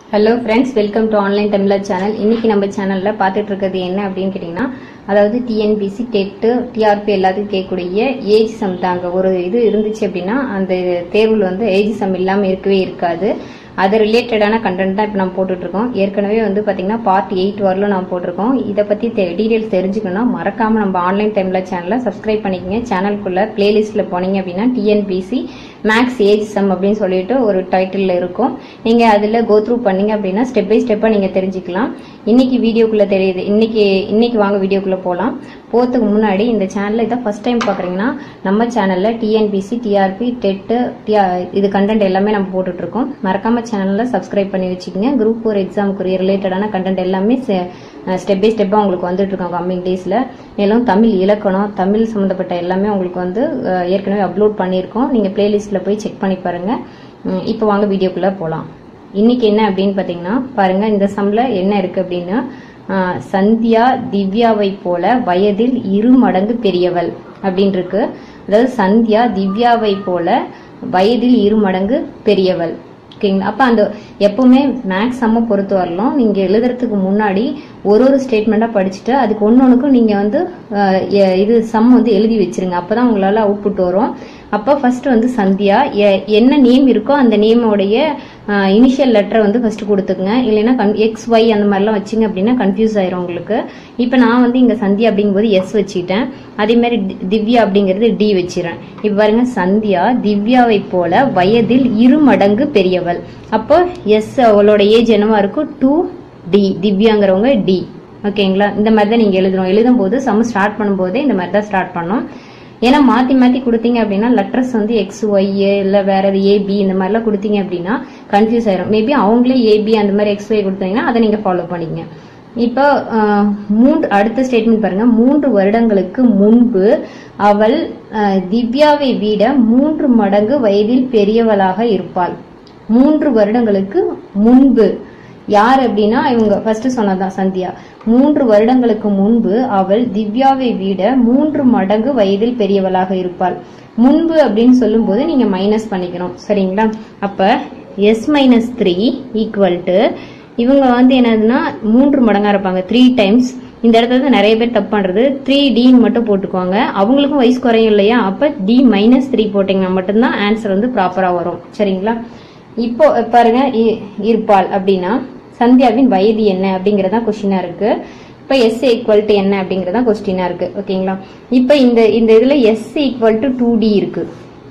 hello friends welcome to online Tamizha channel இன்னைக்கு நம்ம சேனல்ல பார்த்துட்டு இருக்கிறது என்ன அப்படின்னு கேட்டிங்கன்னா அதாவது டிஎன்பிசி டெட்டு டிஆர்பி எல்லாத்துக்கும் கேட்கக்கூடிய ஏஜ் சம் தாங்க ஒரு இது இருந்துச்சு அப்படின்னா அந்த தேர்வில் வந்து ஏஜ் சம் இல்லாமல் இருக்கவே இருக்காது அது ரிலேட்டடான கண்டென்ட் தான் இப்போ நம்ம போட்டுட்டு இருக்கோம் ஏற்கனவே வந்து பார்த்தீங்கன்னா பார்ட் எயிட் வரலும் நம்ம போட்டிருக்கோம் இதை பற்றி டீடைல்ஸ் தெரிஞ்சுக்கணும்னா மறக்காம நம்ம ஆன்லைன் டைம்ல சேனலை சப்ஸ்கிரைப் பண்ணிக்கங்க சேனலுக்குள்ள பிளேலிஸ்ட்ல போனீங்க அப்படின்னா டிஎன்பிசி மேக்ஸ் ஏஜ் சம் அப்படின்னு சொல்லிட்டு ஒரு டைட்டில் இருக்கும் நீங்க அதுல கோ த்ரூ பண்ணீங்க அப்படின்னா ஸ்டெப் பை ஸ்டெப்பா நீங்க தெரிஞ்சுக்கலாம் இன்னைக்கு வீடியோக்குள்ள தெரியுது இன்னைக்கு இன்னைக்கு வாங்க வீடியோக்குள்ள போகலாம் போறதுக்கு முன்னாடி இந்த சேனல்ல இதான் ஃபர்ஸ்ட் டைம் பாக்குறீங்கன்னா நம்ம சேனல்ல டிஎன்பிசி டிஆர்பி டெட்டு இது கண்டென்ட் எல்லாமே நம்ம போட்டுட்டு இருக்கோம் மறக்காம சேனல்ல சப்ஸ்கிரைப் பண்ணி வச்சுக்கோங்க குரூப் ஃபோர் எக்ஸாமுக்குரிய ரிலேட்டடான கண்டென்ட் எல்லாமே ஸ்டெப் பை ஸ்டெப்பாக உங்களுக்கு வந்துட்டு இருக்கோம் கம்மிங் டேஸில் மேலும் தமிழ் இலக்கணம் தமிழ் சம்மந்தப்பட்ட எல்லாமே உங்களுக்கு வந்து அஹ், ஏற்கனவே அப்லோட் பண்ணியிருக்கோம் நீங்கள் பிளேலிஸ்ட்டில் போய் செக் பண்ணி பாருங்கள் இப்போ வாங்க வீடியோக்குள்ளே போகலாம் இன்னைக்கு என்ன அப்படின்னு பார்த்தீங்கன்னா பாருங்க இந்த சம்ல என்ன இருக்கு அப்படின்னா அஹ், சந்தியா திவ்யாவை போல வயதில் இரு மடங்கு பெரியவள் அப்படின்னு இருக்கு அதாவது சந்தியா திவ்யாவை போல வயதில் இரு மடங்கு பெரியவள் ஓகேங்களா அப்ப அந்த எப்பவுமே மேக்ஸ் சம்ம பொறுத்த வரலாம் நீங்க எழுதுறதுக்கு முன்னாடி ஒரு ஒரு ஸ்டேட்மெண்டா படிச்சுட்டு அதுக்கு ஒன்னொன்னுக்கும் நீங்க வந்து அஹ், எ- இது சம் வந்து எழுதி வச்சிருங்க அப்பதான் உங்களால அவுட்புட் வரும் அப்ப ஃபர்ஸ்ட் வந்து சந்தியா எ- என்ன நேம் இருக்கோ அந்த நேமோடைய இனிஷியல் லெட்டரை வந்து ஃபர்ஸ்ட் கொடுத்துக்குங்க இல்லைன்னா எக்ஸ் ஒய் அந்த மாதிரிலாம் வச்சிங்க அப்படின்னா கன்ஃபியூஸ் ஆயிரும் உங்களுக்கு இப்போ நான் வந்து இங்க சந்தியா அப்படிங்கும்போது எஸ் வச்சுக்கிட்டேன் அதே மாதிரி தி- திவ்யா அப்படிங்கிறது டி வச்சிடறேன் இப்போ பாருங்க சந்தியா திவ்யாவை போல வயதில் இரு மடங்கு பெரியவள் அப்போ எஸ் அவளோட ஏஜ் என்னவா இருக்கும் டூ டி திவ்யாங்கிறவங்க டி ஓகேங்களா இந்த மாதிரி தான் நீங்க எழுதணும் எழுதும் போது சம் ஸ்டார்ட் பண்ணும்போதே இந்த மாதிரி தான் ஸ்டார்ட் பண்ணணும் ஏன்னா மாத்தி மாத்தி கொடுத்தீங்க அப்படின்னா லெட்டர்ஸ் வந்து எக்ஸ் ஒய் இல்ல வேற ஏபி இந்த மாதிரிலாம் கொடுத்தீங்க அப்படின்னா கன்ஃபியூஸ் ஆயிரும் மேபி அவங்களே ஏபி அந்த மாதிரி எக்ஸ் ஒய் கொடுத்தீங்கன்னா அதை நீங்க ஃபாலோ பண்ணிக்கங்க இப்போ அஹ், மூன்று அடுத்த ஸ்டேட்மெண்ட் பாருங்க மூன்று வருடங்களுக்கு முன்பு அவள் அஹ், திவ்யாவை விட மூன்று மடங்கு வயதில் பெரியவளாக இருப்பாள் மூன்று வருடங்களுக்கு முன்பு யார் அப்படின்னா இவங்க ஃபர்ஸ்ட் சொன்னதான் சந்தியா மூன்று வருடங்களுக்கு முன்பு அவள் திவ்யாவை விட மூன்று மடங்கு வயதில் பெரியவளாக இருப்பாள் முன்பு அப்படின்னு சொல்லும்போது நீங்க மைனஸ் பண்ணிக்கணும் சரிங்களா அப்ப S minus three equal to இவங்க வந்து என்னதுன்னா மூன்று மடங்கா இருப்பாங்க த்ரீ டைம்ஸ் இந்த இடத்துல வந்து நிறைய பேர் தப்பு பண்றது த்ரீ டின்னு மட்டும் போட்டுக்குவாங்க அவங்களுக்கும் வயசு குறையும் இல்லையா அப்ப டி மைனஸ் த்ரீ போட்டீங்கன்னா மட்டும்தான் ஆன்சர் வந்து ப்ராப்பரா வரும் சரிங்களா இப்போ பாருங்க இ- இருப்பாள் அப்படின்னா சந்தியாவின் வயது என்ன அப்படிங்கறதா கொஸ்டினா இருக்கு இப்ப எஸ் ஈக்குவல் டு என்ன அப்படிங்கறதா கொஸ்டினா இருக்கு ஓகேங்களா இப்ப இந்த இந்த இதுல S equal to two T இருக்கு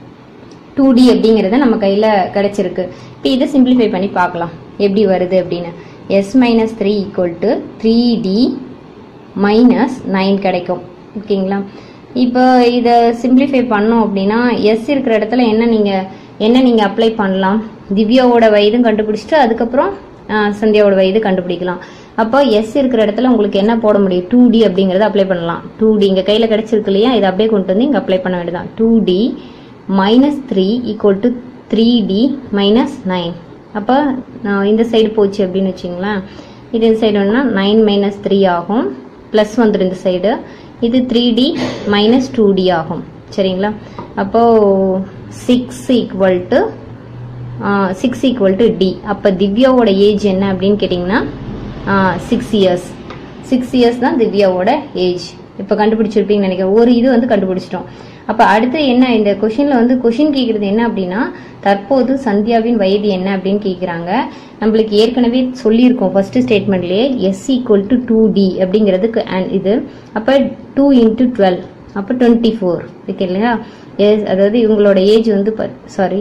டூ டி அப்படிங்கறது நம்ம கையில கிடைச்சிருக்கு இப்போ இதை சிம்பிளிஃபை பண்ணி பார்க்கலாம் எப்படி வருது அப்படின்னு S minus three equal to three T minus nine கிடைக்கும் ஓகேங்களா இப்போ இதை சிம்பிளிஃபை பண்ணோம் அப்படின்னா எஸ் இருக்கிற இடத்துல என்ன நீங்க என்ன நீங்க அப்ளை பண்ணலாம் திவ்யாவோட வயதும் கண்டுபிடிச்சிட்டு அதுக்கப்புறம் ஆஹ், சந்தியாவோட வயது கண்டுபிடிக்கலாம் அப்போ எஸ் இருக்கிற இடத்துல உங்களுக்கு என்ன போட முடியும் டூ டி அப்படிங்கறத அப்ளை பண்ணலாம் டூ டி இங்க கையில கிடைச்சிருக்கு இல்லையா இதை அப்படியே கொண்டு வந்து இங்க அப்ளை பண்ண வேண்டியதான் two T minus three equal to three T minus nine அப்போ நான் இந்த சைடு போச்சு அப்படின்னு வச்சுங்களேன் இது இந்த சைடு வேணும்னா நைன் மைனஸ் த்ரீ ஆகும் ப்ளஸ் வந்துடும் இந்த சைடு இது three T minus two T ஆகும் சரிங்களா அப்போ six equal to six equal to T அப்போ திவ்யாவோட ஏஜ் என்ன அப்படின்னு கேட்டிங்கன்னா சிக்ஸ் இயர்ஸ் சிக்ஸ் இயர்ஸ் தான் திவ்யாவோட ஏஜ் இப்போ கண்டுபிடிச்சிருப்பீங்கன்னு நினைக்கிறேன் ஒரு இது வந்து கண்டுபிடிச்சிட்டோம் அப்போ அடுத்து என்ன இந்த கொஷின்ல வந்து கொஷின் கேட்குறது என்ன அப்படின்னா தற்போது சந்தியாவின் வயது என்ன அப்படின்னு கேட்குறாங்க நம்மளுக்கு ஏற்கனவே சொல்லியிருக்கோம் ஃபர்ஸ்ட் ஸ்டேட்மெண்ட்லேயே S equal to two T அப்படிங்கிறதுக்கு and இது அப்போ டூ இன்ட்டு டுவெல் அப்போ டுவெண்ட்டி ஃபோர் ஓகே இல்லையா எஸ் அதாவது இவங்களோட ஏஜ் வந்து sorry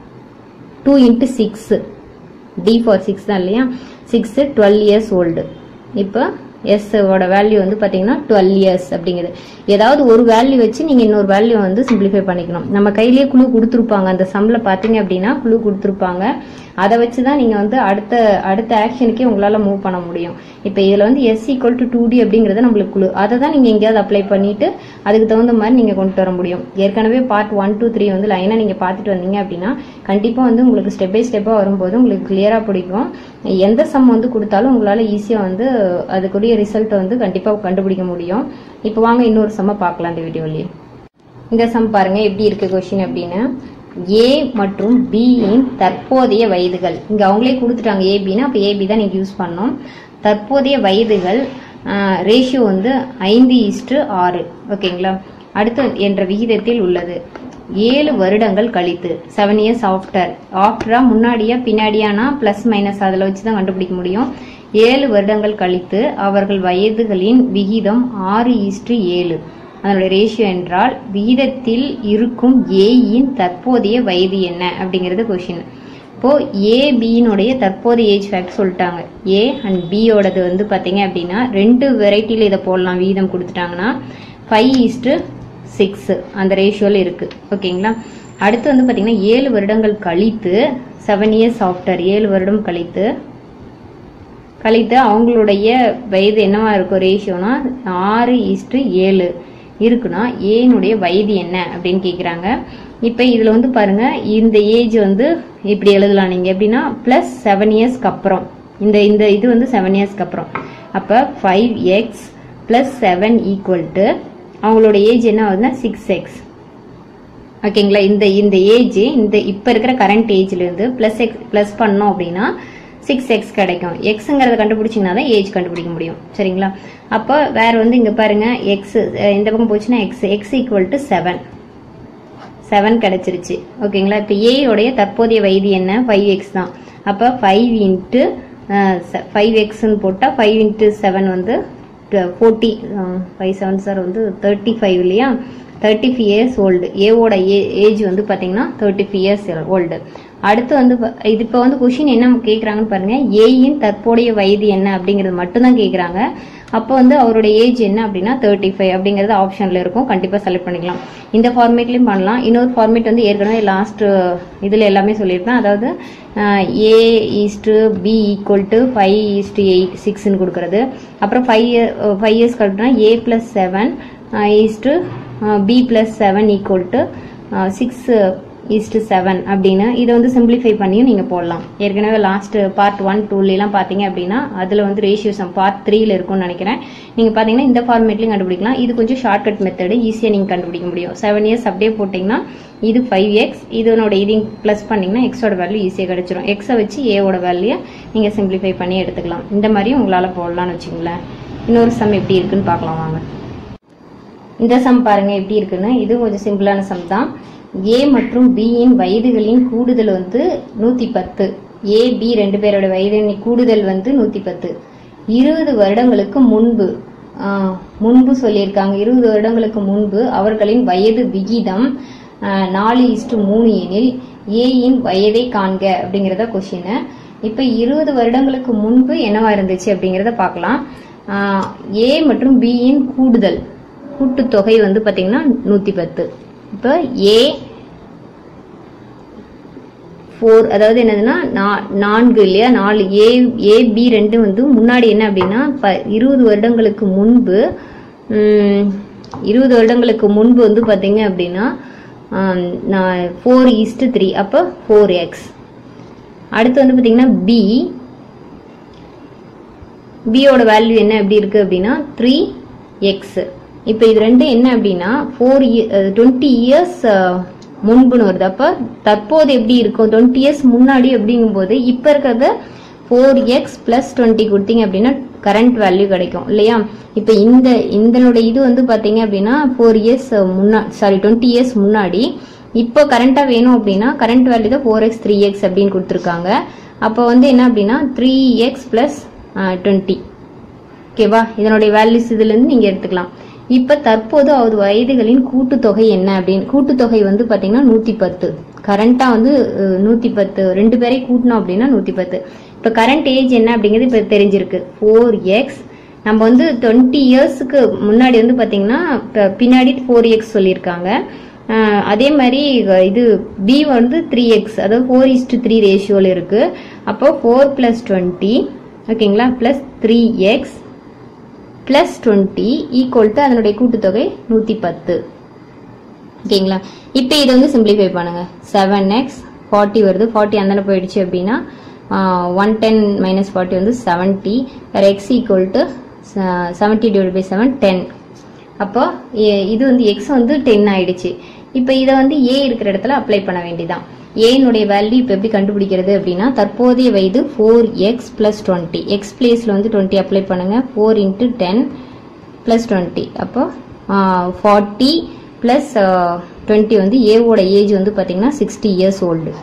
two into six T for six தான் இல்லையா சிக்ஸ் டுவெல் இயர்ஸ் ஓல்டு இப்போ எஸ் ஓட வேல்யூ வந்து பார்த்தீங்கன்னா டுவெல் இயர்ஸ் அப்படிங்கிறது ஏதாவது ஒரு வேல்யூ வச்சு நீங்கள் இன்னொரு வேல்யூ வந்து சிம்பிளிஃபை பண்ணிக்கணும் நம்ம கையிலேயே குழு கொடுத்துருப்பாங்க அந்த சம்ல பார்த்தீங்க அப்படின்னா குழு கொடுத்துருப்பாங்க அதை வச்சு தான் நீங்கள் வந்து அடுத்த அடுத்த ஆக்ஷனுக்கே உங்களால் மூவ் பண்ண முடியும் இப்போ இதில் வந்து S equal to two T அப்படிங்கிறது நம்மளுக்கு குழு அதை தான் நீங்கள் எங்கேயாவது அப்ளை பண்ணிட்டு அதுக்கு தகுந்த மாதிரி நீங்கள் கொண்டு வர முடியும் ஏற்கனவே பார்ட் ஒன் டூ த்ரீ வந்து லைனாக நீங்கள் பார்த்துட்டு வந்தீங்க அப்படின்னா கண்டிப்பாக வந்து உங்களுக்கு ஸ்டெப் பை ஸ்டெப்பாக வரும்போது உங்களுக்கு கிளியராக பிடிக்கும் எந்த சம் வந்து கொடுத்தாலும் உங்களால் ஈஸியாக வந்து அதுக்குரிய ரிசல்ட்டை வந்து கண்டிப்பாக கண்டுபிடிக்க முடியும் இப்போ வாங்க இன்னொரு சம்மை பார்க்கலாம் இந்த வீடியோலயே இந்த சம் பாருங்க எப்படி இருக்கு கொஸ்டின் அப்படின்னு ஏ மற்றும் பியின் தற்போதைய வயதுகள் இங்க அவங்களே கொடுத்துட்டாங்க ஏபின்னா அப்ப ஏபி தான் நீங்க யூஸ் பண்ணோம் தற்போதைய வயதுகள் ரேஷியோ வந்து ஐந்து ஈஸ்டு ஆறு ஓகேங்களா அடுத்து என்ற விகிதத்தில் உள்ளது ஏழு வருடங்கள் கழித்து செவன் இயர்ஸ் ஆஃப்டர் ஆஃப்டரா முன்னாடியா பின்னாடியானா பிளஸ் மைனஸ் அதில் வச்சு தான் கண்டுபிடிக்க முடியும் ஏழு வருடங்கள் கழித்து அவர்கள் வயதுகளின் விகிதம் ஆறு ஈஸ்டு ஏழு அதனுடைய ரேஷியோ என்றால் விகிதத்தில் இருக்கும் ஏயின் தற்போதைய வயது என்ன அப்படிங்கிறது கொஷின் இப்போ ஏ பியினுடைய தற்போதைய ஏஜ் ஃபேக்ட் சொல்லிட்டாங்க ஏ அண்ட் பியோடது வந்து பார்த்தீங்க அப்படின்னா ரெண்டு வெரைட்டியில் இதை போடலாம் விகிதம் கொடுத்துட்டாங்கன்னா ஃபைவ் ஈஸ்ட்டு சிக்ஸ் அந்த ரேஷியோவில் இருக்கு ஓகேங்களா அடுத்து வந்து பார்த்தீங்கன்னா ஏழு வருடங்கள் கழித்து செவன் இயர்ஸ் ஆஃப்டர் ஏழு வருடம் கழித்து கழித்து அவங்களுடைய வயது என்னவா இருக்கும் ரேஷியோனா ஆறு ஈஸ்ட்டு ஏழு இருக்குன்னா ஏனுடைய வயது என்ன அப்படின்னு கேட்குறாங்க இப்போ இதில் வந்து பாருங்க இந்த ஏஜ் வந்து இப்படி எழுதலாம் நீங்கள் எப்படின்னா ப்ளஸ் செவன் இயர்ஸ்க்கு அப்புறம் இந்த இந்த இது வந்து செவன் இயர்ஸ்க்கு அப்புறம் அப்போ five X plus seven equal to அவங்களோட ஏஜ் என்ன ஆகுதுன்னா சிக்ஸ் எக்ஸ் ஓகேங்களா இந்த இந்த ஏஜ் இந்த இப்போ இருக்கிற கரண்ட் ஏஜ்லேருந்து ப்ளஸ் எக்ஸ் ப்ளஸ் பண்ணோம் அப்படின்னா சிக்ஸ் எக்ஸ் கிடைக்கும் எக்ஸுங்கிறத கண்டுபிடிச்சிங்கன்னா தான் ஏஜ் கண்டுபிடிக்க முடியும் சரிங்களா அப்போ வேற வந்து இங்கே பாருங்க எக்ஸ் இந்த பக்கம் போச்சுன்னா X X equal to seven seven கிடைச்சிருச்சு ஓகேங்களா இப்போ ஏயோடைய தற்போதைய வயது என்ன ஃபைவ் எக்ஸ் தான் அப்போ ஃபைவ் இன்ட்டு ஃபைவ் எக்ஸ்ன்னு போட்டால் ஃபைவ் இன்ட்டு செவன் வந்து ஃபோர்ட்டி ஃபைவ் செவன் சார் வந்து தேர்ட்டி ஃபைவ் இல்லையா தேர்ட்டி ஃபைவ் இயர்ஸ் ஓல்டு ஏவோட ஏ ஏஜ் வந்து பார்த்தீங்கன்னா தேர்ட்டி ஃபைவ் இயர்ஸ் ஓல்டு அடுத்து வந்து ப- இது இப்போ வந்து கொஷின் என்ன கேட்குறாங்கன்னு பாருங்க ஏயின் தற்போதைய வயது என்ன அப்படிங்கிறது மட்டும்தான் கேட்குறாங்க அப்போ வந்து அவருடைய ஏஜ் என்ன அப்படின்னா தேர்ட்டி ஃபைவ் அப்படிங்கிறது ஆப்ஷனில் இருக்கும் கண்டிப்பாக செலக்ட் பண்ணிக்கலாம் இந்த ஃபார்மேட்லையும் பண்ணலாம் இன்னொரு ஃபார்மேட் வந்து ஏற்கனவே லாஸ்ட் இதில் எல்லாமே சொல்லியிருப்பேன் அதாவது A is to B equal to five is to eight சிக்ஸ்னு கொடுக்குறது அப்புறம் ஃபைவ் ஃபைவ் இயர்ஸ் கழிட்டுனா A plus seven is to B plus seven equal to six is to seven அப்படின்னு இதை வந்து சிம்பிளிஃபை பண்ணியும் நீங்கள் போடலாம் ஏற்கனவே லாஸ்ட் பார்ட் ஒன் டூலாம் பார்த்தீங்க அப்படின்னா அதில் வந்து ரேஷியோஸ் பார்ட் த்ரீல இருக்கும்னு நினைக்கிறேன் நீங்கள் பார்த்தீங்கன்னா இந்த ஃபார்மேட்லையும் கண்டுபிடிக்கலாம் இது கொஞ்சம் ஷார்ட்கட் மெத்தடு ஈஸியாக நீங்கள் கண்டுபிடிக்க முடியும் செவன் இயர்ஸ் அப்படியே போட்டிங்கன்னா இது ஃபைவ் எக்ஸ் இதனோட இதையும் ப்ளஸ் பண்ணிங்கன்னா எக்ஸோட வேல்யூ ஈஸியாக கிடச்சிரும் எக்ஸை வச்சு ஏவோட வேல்யூ நீங்கள் சிம்பிளிஃபை பண்ணி எடுத்துக்கலாம் இந்த மாதிரி உங்களால் போடலாம்னு வச்சுங்களேன் இன்னொரு சம் எப்படி இருக்குன்னு பார்க்கலாம் வாங்க இந்த சம் பாருங்க எப்படி இருக்குன்னு இது கொஞ்சம் சிம்பிளான சம் தான் ஏ மற்றும் B யின் வயதுகளின் கூடுதல் வந்து நூத்தி பத்து ஏ பி ரெண்டு பேரோட வயதின் கூடுதல் வந்து நூத்தி பத்து இருபது வருடங்களுக்கு முன்பு ஆஹ், முன்பு சொல்லியிருக்காங்க இருபது வருடங்களுக்கு முன்பு அவர்களின் வயது விகிதம் ஆஹ், நாலு இஸ்டு மூணு எனில் ஏயின் வயதை காண்க அப்படிங்கிறத கொஷின் இப்போ இருபது வருடங்களுக்கு முன்பு என்னவா இருந்துச்சு அப்படிங்கிறத பார்க்கலாம் ஏ மற்றும் B யின் கூடுதல் கூட்டுத்தொகை வந்து பாத்தீங்கன்னா நூத்தி பத்து இப்போ ஏ ஃபோர் அதாவது என்னதுன்னா நா- நான்கு இல்லையா நாலு ஏ ஏ பி ரெண்டு வந்து முன்னாடி என்ன அப்படின்னா ப இருபது வருடங்களுக்கு முன்பு ம், இருபது வருடங்களுக்கு முன்பு வந்து பாத்தீங்க அப்படின்னா ஃபோர் ஈஸ்ட் த்ரீ அப்போ ஃபோர் எக்ஸ் அடுத்து வந்து பாத்தீங்கன்னா பி பியோட வேல்யூ என்ன எப்படி இருக்கு அப்படின்னா த்ரீ எக்ஸ் இப்போ இது ரெண்டு என்ன அப்படின்னா ஃபோர் டுவெண்ட்டி இயர்ஸ் முன்புன்னு வருது அப்போ தற்போது எப்படி இருக்கும் டுவெண்ட்டி இயர்ஸ் முன்னாடி அப்படிங்கும்போது இப்போ இருக்கிறத ஃபோர் எக்ஸ் பிளஸ் டுவெண்ட்டி கொடுத்தீங்க அப்படின்னா கரண்ட் வேல்யூ கிடைக்கும் இல்லையா இப்போ இந்த இதனுடைய இது வந்து பார்த்தீங்க அப்படின்னா ஃபோர் இயர்ஸ் முன்னா சாரி டுவெண்ட்டி இயர்ஸ் முன்னாடி இப்போ கரண்ட்டாக வேணும் அப்படின்னா கரண்ட் வேல்யூ தான் ஃபோர் எக்ஸ் த்ரீ எக்ஸ் அப்படின்னு கொடுத்துருக்காங்க அப்போ வந்து என்ன அப்படின்னா த்ரீ எக்ஸ் பிளஸ் டுவெண்ட்டி ஓகேவா இதனுடைய வேல்யூஸ் இதுல இருந்து நீங்க எடுத்துக்கலாம் இப்ப தற்போது அவர் வயதுகளின் கூட்டுத்தொகை என்ன அப்படின்னு கூட்டுத்தொகை வந்து பாத்தீங்கன்னா நூத்தி பத்து கரண்டா வந்து அஹ், நூத்தி பத்து ரெண்டு பேரையும் கூட்டணும் அப்படின்னா நூத்தி பத்து இப்ப கரண்ட் ஏஜ் என்ன அப்படிங்கிறது இப்ப தெரிஞ்சிருக்கு ஃபோர் எக்ஸ் நம்ம வந்து டுவெண்ட்டி இயர்ஸ்க்கு முன்னாடி வந்து பாத்தீங்கன்னா இப்ப பின்னாடி ஃபோர் எக்ஸ் சொல்லியிருக்காங்க அஹ், அதே மாதிரி அஹ், இது பி வந்து த்ரீ எக்ஸ் அதாவது ஃபோர் இஸ்டு த்ரீ ரேஷியோல இருக்கு அப்போ ஃபோர் பிளஸ் டுவெண்ட்டி ஓகேங்களா plus three x plus twenty equal to அதனுடைய கூட்டுத்தொகை நூற்றி பத்து ஓகேங்களா இப்போ இதை வந்து சிம்பிளிஃபை பண்ணுங்க செவன் எக்ஸ் ஃபார்ட்டி வருது ஃபார்ட்டி அந்தாண்ட போயிடுச்சு அப்படின்னா ஒன் டென் மைனஸ் ஃபார்ட்டி வந்து செவன்ட்டி வேறு x equal to seventy divide by seven ten அப்போ எ- இது வந்து எக்ஸ் வந்து டென் ஆயிடுச்சு இப்போ இதை வந்து ஏ இருக்கிற இடத்துல அப்ளை பண்ண வேண்டியதான் ஏனுடைய வேல்யூ இப்போ எப்படி கண்டுபிடிக்கிறது அப்படின்னா தற்போதைய வயது four x plus twenty x பிளேஸில் வந்து டுவெண்ட்டி அப்ளை பண்ணுங்க four into ten plus twenty அப்போ ஃபார்ட்டி பிளஸ் டுவெண்ட்டி வந்து ஏவோட ஏஜ் வந்து பார்த்தீங்கன்னா சிக்ஸ்டி இயர்ஸ் ஓல்டு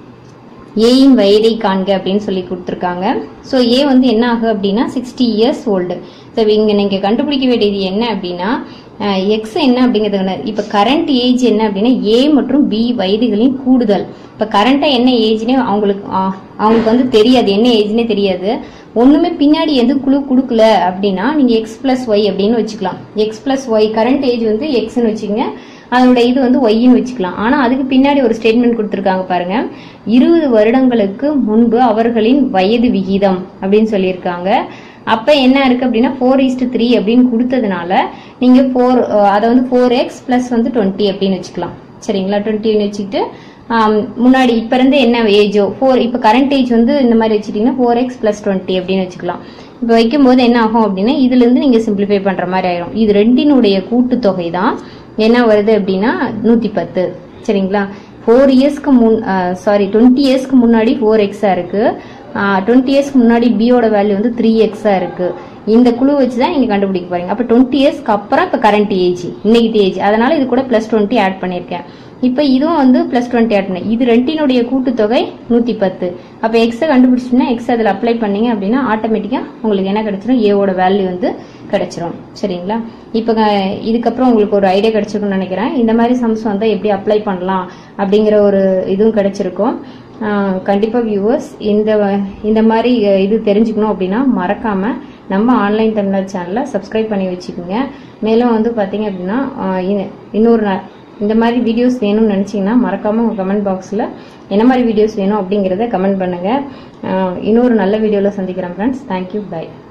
ஏயின் வயதை காண்க அப்படின்னு சொல்லி கொடுத்துருக்காங்க ஸோ ஏ வந்து என்ன ஆகும் அப்படின்னா சிக்ஸ்டி இயர்ஸ் ஓல்டு ஸோ இங்கே நீங்கள் கண்டுபிடிக்க வேண்டியது என்ன அப்படின்னா எக்ஸ் என்ன அப்படிங்கிறது இப்போ கரண்ட் ஏஜ் என்ன அப்படின்னா ஏ மற்றும் பி வயதுகளின் கூடுதல் இப்போ கரண்ட்டாக என்ன ஏஜ்னே அவங்களுக்கு ஆ, அவங்களுக்கு வந்து தெரியாது என்ன ஏஜ்னே தெரியாது ஒன்றுமே பின்னாடி எது குழு கொடுக்கல அப்படின்னா நீங்கள் எக்ஸ் பிளஸ் ஒய் அப்படின்னு வச்சுக்கலாம் x plus y current age வந்து எக்ஸ்னு வச்சுக்கோங்க அதோட இது வந்து ஒய்ன்னு வச்சுக்கலாம் ஆனா அதுக்கு பின்னாடி ஒரு ஸ்டேட்மெண்ட் கொடுத்துருக்காங்க பாருங்க இருபது வருடங்களுக்கு முன்பு அவர்களின் வயது விகிதம் அப்படின்னு சொல்லியிருக்காங்க அப்ப என்ன இருக்கு அப்படின்னா ஃபோர் இஸ்ட் த்ரீ அப்படின்னு கொடுத்ததுனால நீங்க ஃபோர் அதை வந்து ஃபோர் எக்ஸ் பிளஸ் வந்து டுவெண்ட்டி அப்படின்னு வச்சுக்கலாம் சரிங்களா டுவெண்ட்டின்னு வச்சுக்கிட்டு ஆம், முன்னாடி இப்ப இருந்து என்ன ஏஜோ ஃபோர் இப்போ கரண்ட் ஏஜ் வந்து இந்த மாதிரி வச்சுட்டீங்கன்னா ஃபோர் எக்ஸ் பிளஸ் டுவெண்ட்டி அப்படின்னு வச்சுக்கலாம் இப்போ வைக்கும்போது என்ன ஆகும் அப்படின்னா இதுல இருந்து நீங்க சிம்பிளிஃபை பண்ற மாதிரி ஆயிரும் இது ரெண்டினுடைய கூட்டுத்தொகை தான் என்ன வருது அப்படின்னா நூத்தி பத்து சரிங்களா ஃபோர் இயர்ஸ்க்கு முன் சாரி டுவெண்ட்டி இயர்ஸ்க்கு முன்னாடி ஃபோர் எக்ஸா இருக்கு டுவெண்ட்டி இயர்ஸ்க்கு முன்னாடி பியோட வேல்யூ வந்து த்ரீ எக்ஸா இருக்கு இந்த குழு வச்சு தான் நீங்க கண்டுபிடிக்க போறீங்க அப்ப டுவெண்ட்டி இயர்ஸ்க்கு அப்புறம் இப்ப கரண்ட் ஏஜ் இன்னைக்கு ஏஜ் அதனால இது கூட பிளஸ் டுவெண்ட்டி ஆட் பண்ணியிருக்கேன் இப்போ இதுவும் வந்து பிளஸ் டுவெண்ட்டி ஆட் பண்ணி இது ரெண்டினுடைய கூட்டுத்தொகை நூத்தி பத்து அப்ப எக்ஸை கண்டுபிடிச்சிட்டுனா எக்ஸ் அதில் அப்ளை பண்ணீங்க அப்படின்னா ஆட்டோமேட்டிக்கா உங்களுக்கு என்ன கிடைச்சிரும் ஏவோட வேல்யூ வந்து கிடைச்சிரும் சரிங்களா இப்போ க- இதுக்கப்புறம் உங்களுக்கு ஒரு ஐடியா கிடைச்சிருக்கும்னு நினைக்கிறேன் இந்த மாதிரி சம்ஸ் வந்து எப்படி அப்ளை பண்ணலாம் அப்படிங்கிற ஒரு இதுவும் கிடைச்சிருக்கும் ஆஹ் கண்டிப்பா வியூவர்ஸ் இந்த வ- இந்த மாதிரி அஹ், இது தெரிஞ்சுக்கணும் அப்படின்னா மறக்காம நம்ம ஆன்லைன் தமிழர் சேனலை சப்ஸ்கிரைப் பண்ணி வச்சுக்கோங்க மேலும் வந்து பார்த்தீங்க அப்படின்னா ஆஹ், இன- இன்னொரு நா- இந்த மாதிரி வீடியோஸ் வேணும்னு நினச்சிங்கன்னா மறக்காம உங்கள் கமெண்ட் பாக்ஸில் என்ன மாதிரி வீடியோஸ் வேணும் அப்படிங்கிறத கமெண்ட் பண்ணுங்க ஆஹ், இன்னொரு நல்ல வீடியோவில் சந்திக்கிறேன் ஃப்ரெண்ட்ஸ் தேங்க்யூ பை